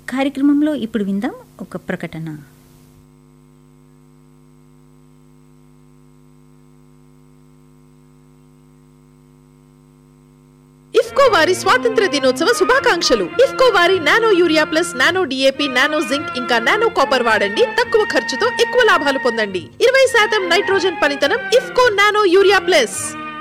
కార్యక్రమంలో ఇప్పుడు విందాం ఒక ప్రకటన ఇఫ్కో వారి స్వాతంత్ర దినోత్సవ శుభాకాంక్షలు ఇఫ్కో వారి nano urea plus nano DAP nano zinc ఇంకా నానో కాపర్ వాడండి తక్కువ ఖర్చుతో ఎక్కువ లాభాలు పొందండి ఇరవై శాతం నైట్రోజన్ పనితనం ఇఫ్కో నానో యూరియా ప్లస్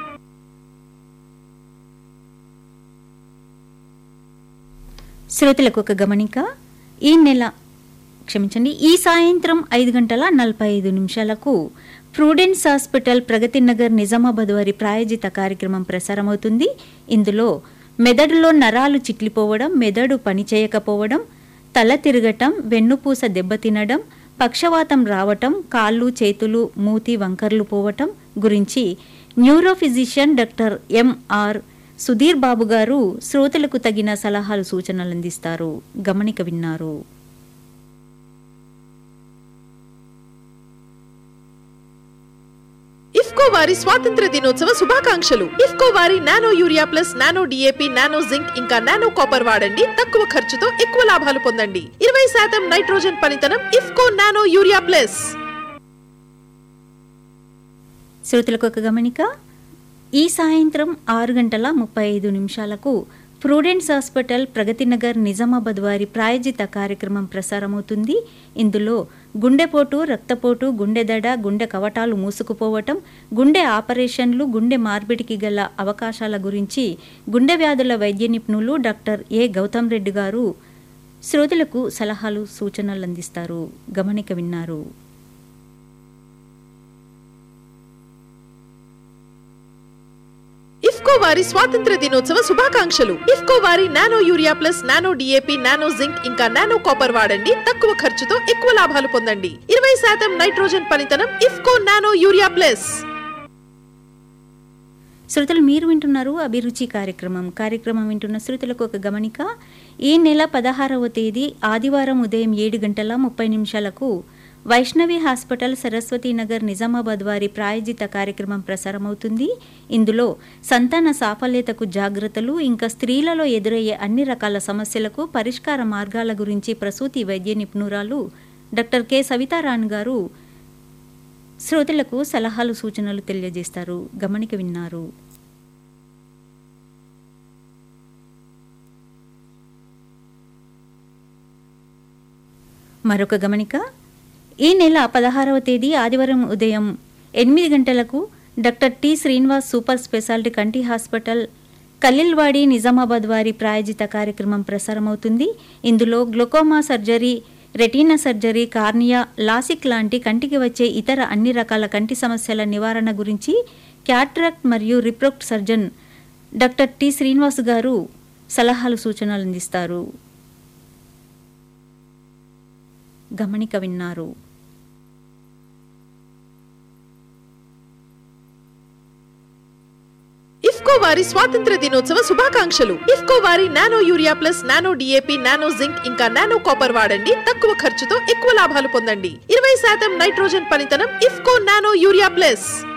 శ్రోతలకు ఒక గమనిక ఈ నెల క్షమించండి ఈ సాయంత్రం ఐదు గంటల నలభై ఐదు నిమిషాలకు ప్రూడెన్స్ హాస్పిటల్ ప్రగతి నగర్ నిజామాబాద్ వారి ప్రాయోజిత కార్యక్రమం ప్రసారమవుతుంది ఇందులో మెదడులో నరాలు చిట్లిపోవడం మెదడు పనిచేయకపోవడం తల తిరగటం వెన్నుపూస దెబ్బతినడం పక్షవాతం రావటం కాళ్ళు చేతులు మూతి వంకర్లు పోవటం గురించి neurophysician doctor M R Sudheer Babu గారు శ్రోతలకు తగిన సలహాలు సూచనలు అందిస్తారు గమనిక విన్నారు ఇఫ్కో వారి స్వాతంత్ర దినోత్సవ శుభాకాంక్షలు ఇఫ్కో వారి nano urea plus nano DAP nano zinc ఇంకా నానో కాపర్ వాడండి తక్కువ ఖర్చుతో ఎక్కువ లాభాలు పొందండి ఇరవై శాతం నైట్రోజన్ పనితనం ఇఫ్కో నానో యూరియా ప్లస్ శ్రోతలకు ఒక గమనిక ఈ సాయంత్రం ఆరు గంటల ముప్పై ఐదు నిమిషాలకు ప్రూడెన్స్ హాస్పిటల్ ప్రగతి నగర్ నిజామాబాద్ వారి ప్రాయోజిత కార్యక్రమం ప్రసారమవుతుంది ఇందులో గుండెపోటు రక్తపోటు గుండె దడ గుండె కవటాలు మూసుకుపోవటం గుండె ఆపరేషన్లు గుండె మార్పిడికి గల అవకాశాల గురించి గుండె వ్యాధుల వైద్య నిపుణులు డాక్టర్ ఏ గౌతమ్ రెడ్డి గారు శ్రోతలకు సలహాలు సూచనలు అందిస్తారు గమనిక విన్నారు ఇఫ్కో వారి స్వాతంత్ర దినోత్సవ శుభాకాంక్షలు ఇఫ్కో వారి nano urea plus nano DAP nano zinc ఇంకా నానో కాపర్ వాడండి తక్కువ ఖర్చుతో ఎక్కువ లాభాలు పొందండి ఇరవై శాతం నైట్రోజన్ పనితనం ఇఫ్కో నానో యూరియా ప్లస్ శ్రోతలు మీరు వింటున్నారు అభిరుచి కార్యక్రమం కార్యక్రమం వింటున్న శ్రోతలకు ఒక గమనిక ఈ నెల పదహారవ తేదీ ఆదివారం ఉదయం ఏడు గంటల ముప్పై నిమిషాలకు వైష్ణవి హాస్పిటల్ సరస్వతి నగర్ నిజామాబాద్ వారి ప్రాయోజిత కార్యక్రమం ప్రసారమవుతుంది ఇందులో సంతాన సాఫల్యతకు జాగ్రత్తలు ఇంకా స్త్రీలలో ఎదురయ్యే అన్ని రకాల సమస్యలకు పరిష్కార మార్గాల గురించి ప్రసూతి వైద్య నిపుణురాలు డాక్టర్ కె సవితారాణ్ గారు శ్రోతలకు సలహాలు సూచనలు తెలియజేస్తారు గమనిక విన్నారు మరొక గమనిక ఈ నెల పదహారవ తేదీ ఆదివారం ఉదయం ఎనిమిది గంటలకు doctor T Srinivas super speciality కంటి హాస్పిటల్ కల్లిల్వాడి నిజామాబాద్ వారి ప్రాయోజిత కార్యక్రమం ప్రసారమవుతుంది ఇందులో glaucoma surgery retina surgery cornea LASIK లాంటి కంటికి వచ్చే ఇతర అన్ని రకాల కంటి సమస్యల నివారణ గురించి క్యాట్రాక్ట్ మరియు refractive surgeon doctor T Srinivas garu సలహాలు సూచనలు అందిస్తారు గమనిక విన్నారు ఇఫ్కో వారి స్వాతంత్ర దినోత్సవ శుభాకాంక్షలు ఇఫ్కో వారి nano urea plus nano DAP nano zinc ఇంకా నానో కాపర్ వాడండి తక్కువ ఖర్చుతో ఎక్కువ లాభాలు పొందండి ఇరవై శాతం నైట్రోజన్ పనితనం ఇఫ్కో నానో యూరియా ప్లస్